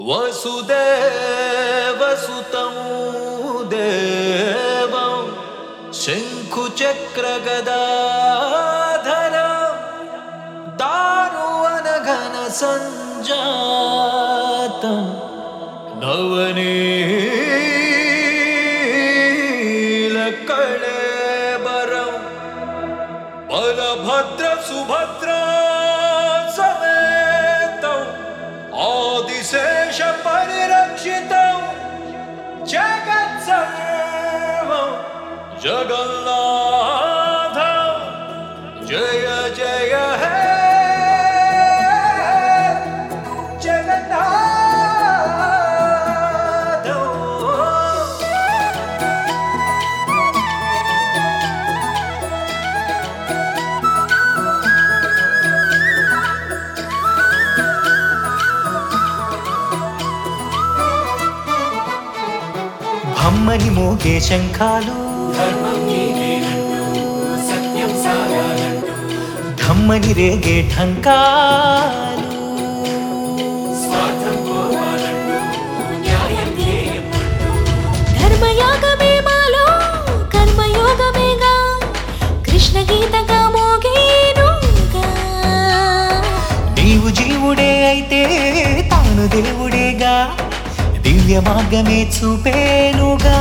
వసుదేవసుతం దేవం శంఖుచక్రగదాధర దారువనఘన సంజాతం నవనీల కళేబరం బలభద్ర సుభద్ర సమేతం ఆదిశేష పరిరక్షితం జగత్సర్వం జగన్నాథ జయ జయ హే జగన్నాథ అమ్మని మోగే శంఖాలు ధమ్మని రేగే ఢంకాలు ధర్మయాగమే మాలో కర్మయోగమేగా కృష్ణ గీతగా మోగేనుగా నీవు జీవుడే అయితే తాను దేవుడేగా దివ్య మార్గమే చూపేనుగా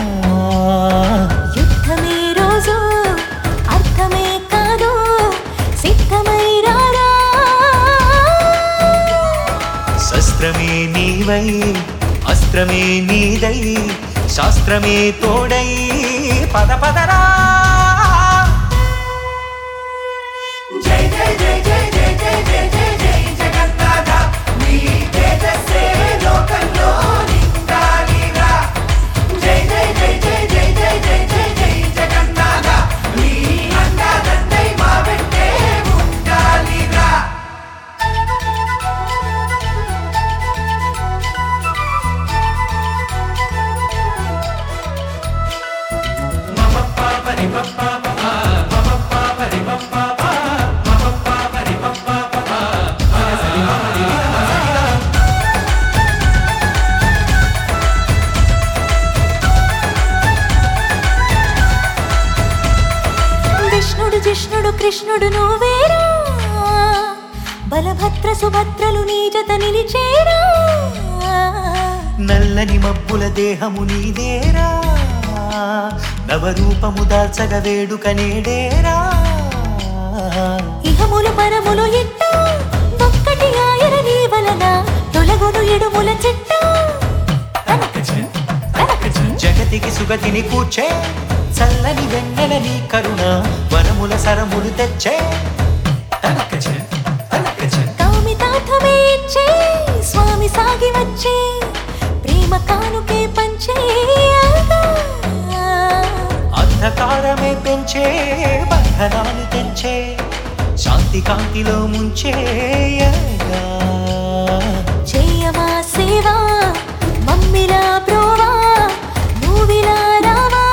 యుద్ధమే రోజు అర్థమే కాదు సిద్ధమై రారా శస్త్రమే నీవై అస్త్రమే నీదై శాస్త్రమే తోడై పద పదరా విష్ణుడు జిష్ణుడు కృష్ణుడు నువ్వేరా బలభద్ర సుభద్రలు నీ జత నిలిచేరా నల్లని మబ్బుల దేహము నీదేరా నవరూపము దాల్చగ వేడుక నేడేరా ఇహములు పరములు ఎట్ట ఒక్కటి ఆయన నీ వలన తొలగును ఎడుముల చెట్ట జగతికి సుగతిని కూర్చే చల్లని వెన్నెల నీ కరుణ వరముల సరములు తెచ్చే కామితార్థమే ఇచ్చే స్వామి సాగి వచ్చే ప్రేమ కానుకే పంచే అంధకారమే పెంచే బంధనాలు తెంచే శాంతి కాంతిలో ముంచేయగా చేయమా సేవా మమ్మిలా బ్రోవా నువ్విలా రావా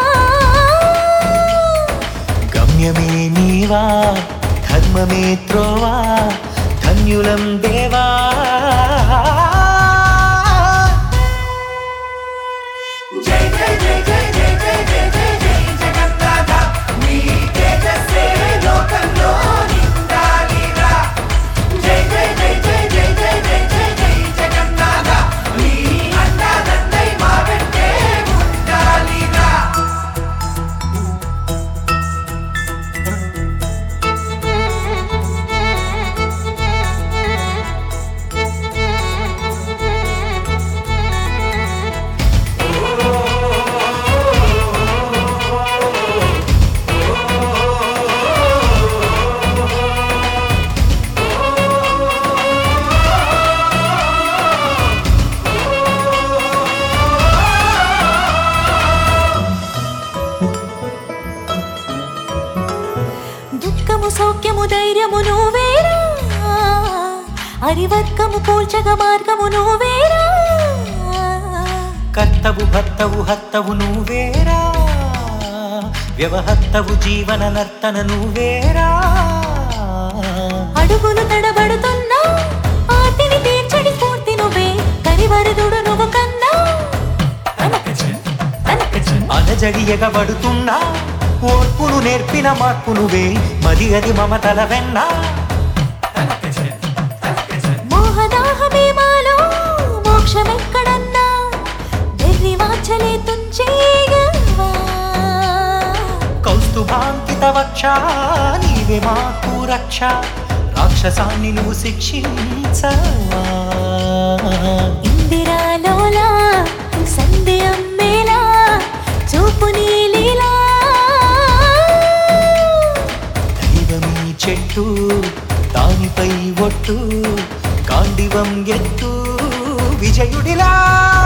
గమ్యమే నీవా ధర్మమే త్రోవా ధన్యులం దేవా దుఃఖము సౌఖ్యము ధైర్యము నువ్వేరా అరివర్గము కూల్చగ మార్గము నువ్వేరా కర్తవు భర్తవు హత్తవు నువ్వేరా వ్యవహత్తవు జీవన నర్తన నువ్వేరా అడుగులు తడబడుతున్నా ఆర్తిని తీర్చడి స్ఫూర్తి నువ్వే జడియగబడుతున్నా ఓర్పును నేర్పిన మార్పు నువ్వే మది అది మమతల వెన్నా మోహదాహమే మాలో మోక్షమెక్కడన్నా వెర్రి వాచలే తుంచేయవా కౌస్తుభాంకిత వక్ష నీవే మాకు రక్ష రాక్షసాన్ని నువ్వు శిక్షించవా ఇందిరాలోలా సందేహం మేలా చూపు నీలీలా దైవమీ చెట్టు దానిపై ఒట్టు గాండివం ఎత్తు విజయుడిలా